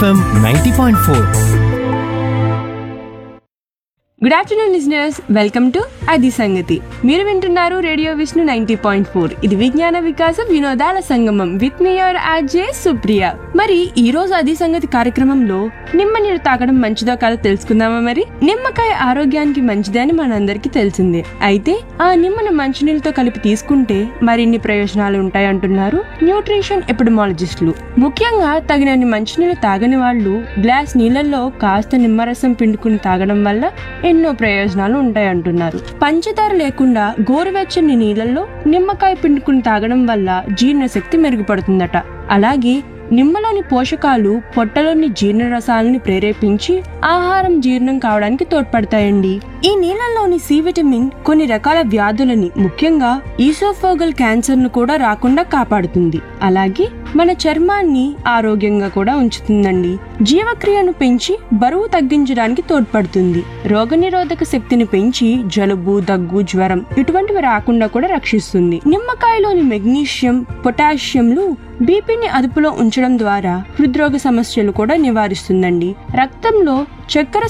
FM ninety point four good afternoon listeners welcome to అది సంగతి మీరు వింటున్నారు radio Vishnu ninety point four ఇది విజ్ఞాన వికాసం వినోదాల సంగమం విత్ మీ యువర్ ఆర్జే సుప్రియ మరి ఈ రోజు అది సంగతి కార్యక్రమంలో నిమ్మ నీరు తాగడం మంచిదో కాదో తెలుసుకుందామా మరి నిమ్మకాయ ఆరోగ్యానికి మంచిదని మనందరికీ తెలిసిందే అయితే ఆ నిమ్మను మంచినీళ్ళతో కలిపి తీసుకుంటే మరిన్ని ప్రయోజనాలు ఉంటాయంటున్నారు న్యూట్రిషన్ ఎపిడమాలజిస్టులు ముఖ్యంగా తగినన్ని మంచినీళ్ళు తాగని వాళ్ళు గ్లాస్ నీళ్ళల్లో కాస్త నిమ్మరసం పిండుకుని తాగడం వల్ల ఎన్నో ప్రయోజనాలు ఉంటాయంటున్నారు పంచదార లేకుండా గోరువెచ్చని నీళ్ళల్లో నిమ్మకాయ పిండుకుని తాగడం వల్ల జీర్ణశక్తి మెరుగుపడుతుందట అలాగే నిమ్మలోని పోషకాలు పొట్టలోని జీర్ణ రసాలని ప్రేరేపించి ఆహారం జీర్ణం కావడానికి తోడ్పడతాయండి ఈ నీళ్ళలోని సి విటమిన్ కొన్ని రకాల వ్యాధులని ముఖ్యంగా ఈసోఫోగల్ క్యాన్సర్ ను కూడా రాకుండా కాపాడుతుంది అలాగే మన చర్మాన్ని ఆరోగ్యంగా కూడా ఉంచుతుందండి జీవక్రియను పెంచి బరువు తగ్గించడానికి తోడ్పడుతుంది రోగనిరోధక శక్తిని పెంచి జలుబు దగ్గు జ్వరం ఇటువంటివి రాకుండా కూడా రక్షిస్తుంది నిమ్మకాయలోని మెగ్నీషియం పొటాషియంలు బీపీని అదుపులో ఉంచడం ద్వారా హృద్రోగ సమస్యలు కూడా నివారిస్తుందండి రక్తంలో చక్కెర